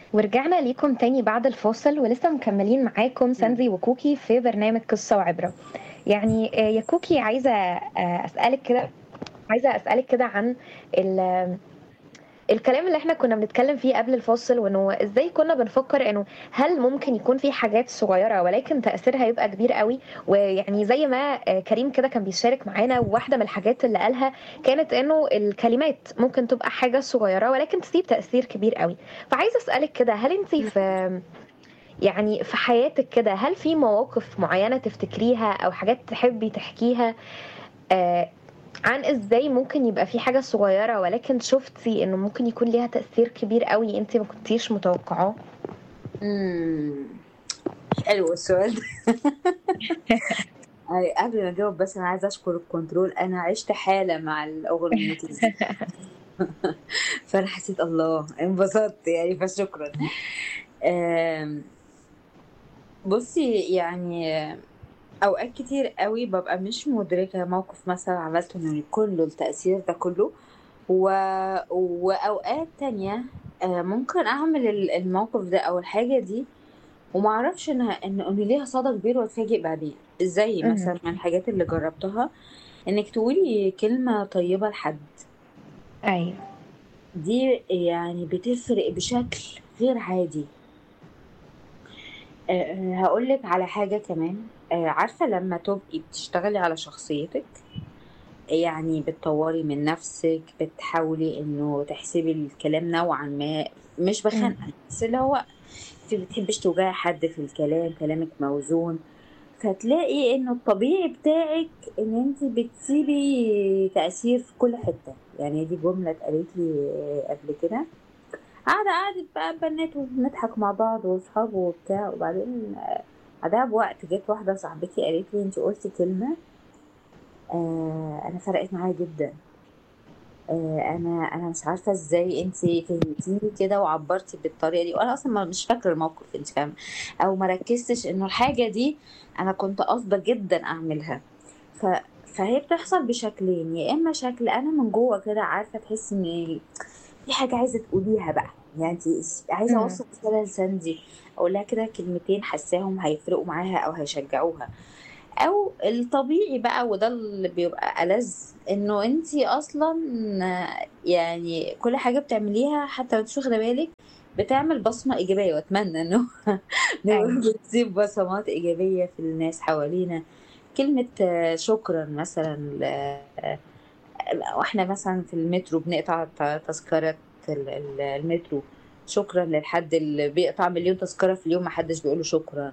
ورجعنا ليكم تاني بعد الفاصل ولسه مكملين معاكم ساندي وكوكي في برنامج قصة وعبرة يعني آه، يا كوكي عايزة آه، أسألك كده عايزة أسألك كده عن ال- الكلام اللي احنا كنا بنتكلم فيه قبل الفاصل وانه ازاي كنا بنفكر انه هل ممكن يكون في حاجات صغيرة ولكن تأثيرها يبقى كبير قوي ويعني زي ما آه، كريم كده كان بيشارك معانا وواحدة من الحاجات اللي قالها كانت انه الكلمات ممكن تبقى حاجة صغيرة ولكن تسيب تأثير كبير قوي فعايزة أسألك كده هل انت في يعني في حياتك كده هل في مواقف معينة تفتكريها أو حاجات تحبي تحكيها آه عن ازاي ممكن يبقى في حاجة صغيرة ولكن شفتي انه ممكن يكون ليها تأثير كبير قوي انت ما كنتيش متوقعاه امم حلو السؤال ده أي، قبل ما اجاوب بس انا عايزه اشكر الكنترول انا عشت حاله مع الاغنيتين فانا حسيت الله انبسطت يعني فشكرا آم، بصي يعني اوقات كتير قوي ببقى مش مدركه موقف مثلا عملته انه يكون له التاثير ده كله و... واوقات تانية آه، ممكن اعمل ال- الموقف ده او الحاجه دي وما اعرفش ان ان ان ليها صدى كبير واتفاجئ بعدين زي مهم. مثلا من الحاجات اللي جربتها انك تقولي كلمه طيبه لحد ايوه دي يعني بتفرق بشكل غير عادي هقول لك على حاجة كمان آه، عارفة لما تبقي بتشتغلي على شخصيتك يعني بتطوري من نفسك بتحاولي انه تحسبي الكلام نوعا ما مش بخنقة بس اللي هو انت بتحبش توجعي حد في الكلام كلامك موزون فتلاقي انه الطبيعي بتاعك ان انت بتسيبي تأثير في كل حتة يعني دي جملة اتقالت لي قبل كده قاعدة قعدت بقى بنات وبنضحك مع بعض واصحاب وبتاع وبعدين آه، بعدها بوقت جت واحدة صاحبتي قالت لي انت قلتي كلمة آه انا فرقت معايا جدا آه انا انا مش عارفة ازاي انت فهمتيني كده وعبرتي بالطريقة دي وانا اصلا ما- مش فاكرة الموقف انت فاهمة او ما ركزتش انه الحاجة دي انا كنت قاصدة جدا اعملها ف فهي بتحصل بشكلين يا اما شكل انا من جوه كده عارفه تحس ان في حاجه عايزه تقوليها بقى يعني انت عايزه مم. اوصل رساله لساندي اقول لها كده كلمتين حاساهم هيفرقوا معاها او هيشجعوها او الطبيعي بقى وده اللي بيبقى ألذ انه انت اصلا يعني كل حاجه بتعمليها حتى لو انت مش واخده بالك بتعمل بصمه ايجابيه واتمنى انه نبقى ايوه بتسيب بصمات ايجابيه في الناس حوالينا كلمه آه، شكرا مثلا ل- واحنا مثلا في المترو بنقطع ت- تذكرة ال- ال- المترو شكرا للحد اللي بيقطع مليون تذكرة في اليوم محدش بيقوله شكرا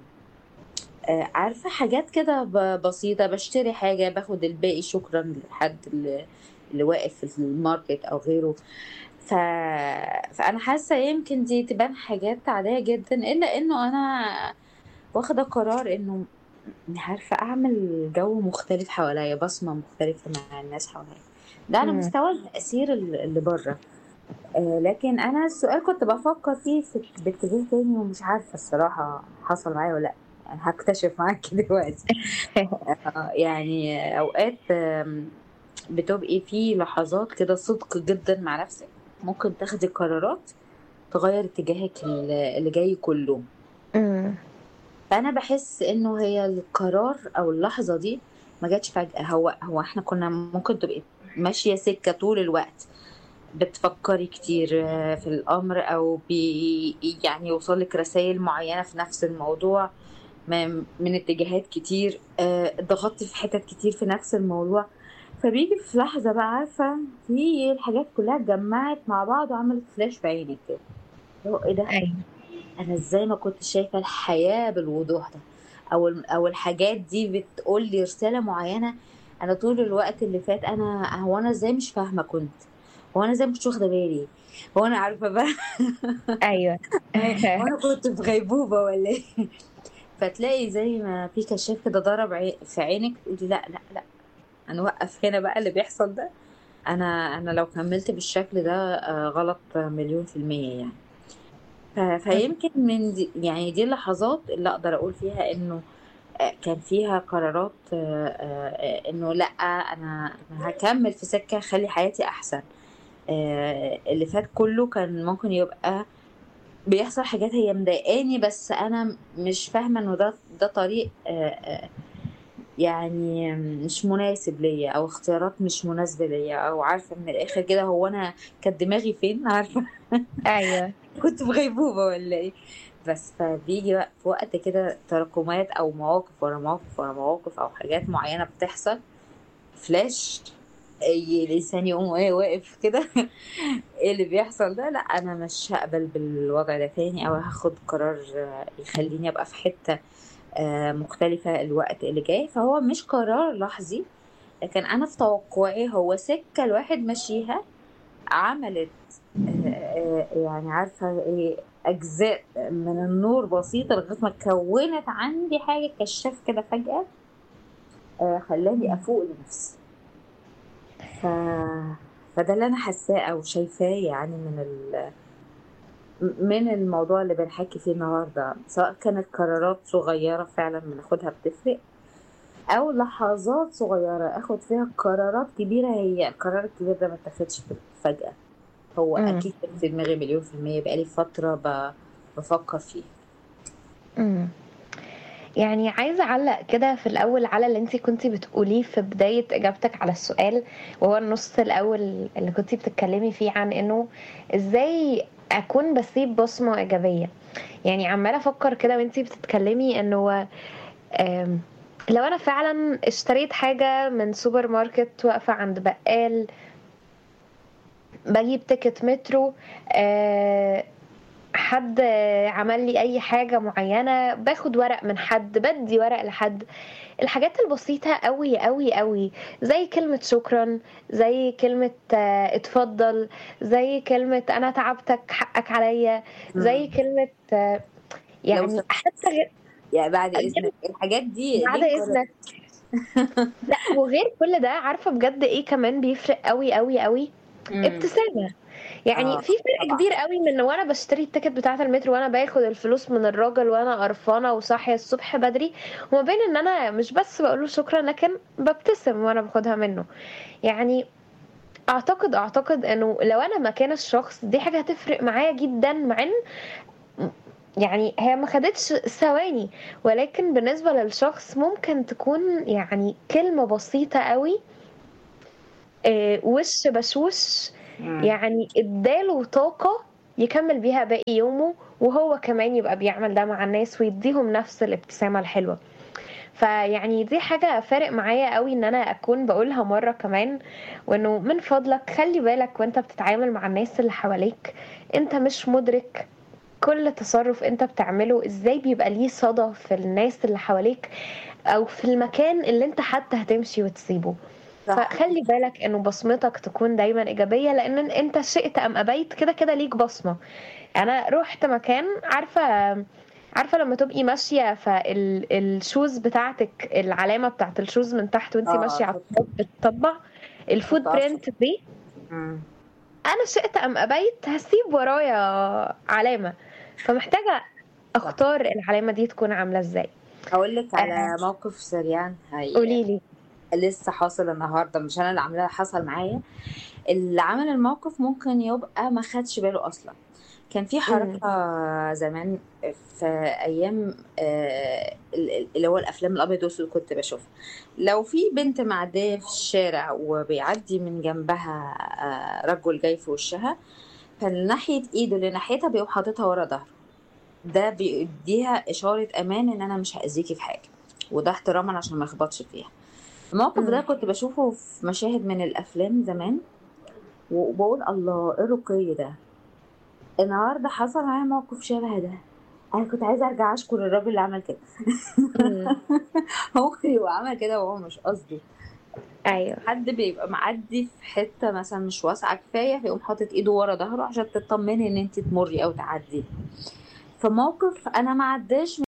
آه، عارفة حاجات كده ب- بسيطة بشتري حاجة باخد الباقي شكرا للحد اللي, اللي واقف في الماركت أو غيره ف... فأنا حاسة يمكن دي تبان حاجات عادية جدا إلا إنه أنا واخدة قرار إنه عارفة أعمل جو مختلف حواليا بصمة مختلفة مع الناس حواليا ده على مم. مستوى التأثير اللي بره آه، لكن أنا السؤال كنت بفكر فيه في باتجاه تاني ومش عارفة الصراحة حصل معايا ولا لأ يعني هكتشف معاكي دلوقتي آه، يعني أوقات آم، بتبقي في لحظات كده صدق جدا مع نفسك ممكن تاخدي قرارات تغير اتجاهك اللي اللي جاي كله مم. فانا بحس انه هي القرار او اللحظه دي ما جاتش فجاه هو هو احنا كنا ممكن تبقي ماشيه سكه طول الوقت بتفكري كتير آه، في الامر او بي يعني يوصلك رسائل معينه في نفس الموضوع ما- من اتجاهات كتير آه، ضغطتي في حتت كتير في نفس الموضوع فبيجي في لحظه بقى عارفه في الحاجات كلها اتجمعت مع بعض وعملت فلاش في عينك كده اللي هو ايه ده ايوه انا ازاي ما كنت شايفه الحياه بالوضوح ده او او الحاجات دي بتقول لي رساله معينه انا طول الوقت اللي فات انا هو انا ازاي مش فاهمه كنت هو انا ازاي مش واخده بالي هو انا عارفه بقى ايوه هو انا كنت في غيبوبه ولا ايه فتلاقي زي ما في كشاف كده ضرب عي- في عينك تقولي لا لا لا انا وقف هنا بقى اللي بيحصل ده انا انا لو كملت بالشكل ده آه، غلط مليون في المية يعني ف- فيمكن من دي يعني دي اللحظات اللي اقدر اقول فيها انه آه، كان فيها قرارات آه، آه، انه لا انا أنا هكمل في سكة خلي حياتي احسن آه، اللي فات كله كان ممكن يبقى بيحصل حاجات هي مضايقاني بس انا مش فاهمه انه ده ده طريق آه، آه، يعني مش مناسب ليا او اختيارات مش مناسبه ليا او عارفه من الاخر كده هو انا كانت دماغي فين عارفه ايوه كنت في غيبوبه ولا ايه بس فبيجي بقى في وقت كده تراكمات او مواقف ورا مواقف ورا مواقف او حاجات معينه بتحصل فلاش اي الانسان يقوم ايه واقف كده ايه اللي بيحصل ده لا انا مش هقبل بالوضع ده تاني او هاخد قرار آه، يخليني ابقى في حته آه، مختلفه الوقت اللي جاي فهو مش قرار لحظي لكن انا في توقعي هو سكه الواحد ماشيها عملت آه، آه، يعني عارفه ايه اجزاء من النور بسيطه لغايه ما كونت عندي حاجه كشاف كده فجاه آه، خلاني افوق لنفسي ف... فده اللي انا حاساه او شايفاه يعني من ال... من الموضوع اللي بنحكي فيه النهارده سواء كانت قرارات صغيره فعلا بناخدها بتفرق او لحظات صغيره اخد فيها قرارات كبيره هي القرار الكبير ده ما اتاخدش فجاه هو امم اكيد كان في دماغي مليون في المية بقالي فتره ب... بفكر فيه امم يعني عايزة أعلق كده في الأول على اللي انتي كنتي بتقوليه في بداية إجابتك على السؤال وهو النص الأول اللي كنتي بتتكلمي فيه عن إنه إزاي أكون بسيب بصمة إيجابية يعني عمالة أفكر كده وانتي بتتكلمي إنه آم، لو أنا فعلا اشتريت حاجة من سوبر ماركت واقفة عند بقال بجيب تيكت مترو آه، حد عمل لي اي حاجة معينة باخد ورق من حد بدي ورق لحد الحاجات البسيطة قوي قوي قوي زي كلمة شكرا زي كلمة آه، اتفضل زي كلمة انا تعبتك حقك عليا زي مم. كلمة آه، لو يعني سمحت حتى غير يعني بعد غير- اذنك الحاجات دي بعد دي قرار اذنك لا وغير كل ده عارفة بجد ايه كمان بيفرق قوي قوي قوي مم. ابتسامة يعني اه في فرق طبعا كبير قوي من وانا بشتري التيكت بتاعة المترو وانا باخد الفلوس من الراجل وانا قرفانة وصاحية الصبح بدري وما بين ان انا مش بس بقوله شكرا لكن ببتسم وانا باخدها منه يعني اعتقد اعتقد انه لو انا مكان الشخص دي حاجة هتفرق معايا جدا مع ان يعني هي ما خدتش ثواني ولكن بالنسبة للشخص ممكن تكون يعني كلمة بسيطة قوي آه، وش بشوش مم. يعني اداله طاقة يكمل بيها باقي يومه وهو كمان يبقى بيعمل ده مع الناس ويديهم نفس الابتسامة الحلوة فيعني دي حاجة فارق معايا قوي ان انا اكون بقولها مرة كمان وانه من فضلك خلي بالك وانت بتتعامل مع الناس اللي حواليك انت مش مدرك كل تصرف انت بتعمله ازاي بيبقى ليه صدى في الناس اللي حواليك او في المكان اللي انت حتى هتمشي وتسيبه صح فخلي بالك انه بصمتك تكون دايما ايجابيه لان انت شئت ام ابيت كده كده ليك بصمه انا رحت مكان عارفه عارفه لما تبقي ماشيه فالشوز بتاعتك العلامه بتاعت الشوز من تحت وانتي اه ماشيه على كنت الطرق بتطبع الفوت كنت اقصد برينت دي مم. انا شئت ام ابيت هسيب ورايا علامه فمحتاجه صح اختار العلامه دي تكون عامله ازاي اقول لك آه على موقف سريع هي قولي لي لسه حاصل النهارده مش انا اللي عاملاه حصل معايا اللي عمل الموقف ممكن يبقى ما خدش باله اصلا كان في امم حركه زمان في ايام آه، اللي هو الافلام الابيض والاسود كنت بشوفها لو في بنت معديه في الشارع وبيعدي من جنبها آه، رجل جاي في وشها فناحيه ايده اللي ناحيتها بيقوم حاططها ورا ظهره ده بيديها اشاره امان ان انا مش هاذيكي في حاجه وده احتراما عشان ما يخبطش فيها الموقف ده امم كنت بشوفه في مشاهد من الافلام زمان وبقول الله ايه الرقي ده النهارده حصل معايا موقف شبه ده انا كنت عايزه ارجع اشكر الراجل اللي عمل كده امم هو ممكن يبقى عمل كده وهو مش قصده ايوه حد بيبقى معدي في حته مثلا مش واسعه كفايه فيقوم حاطط ايده ورا ظهره عشان تطمني ان انت تمري او تعدي في موقف انا ما عداش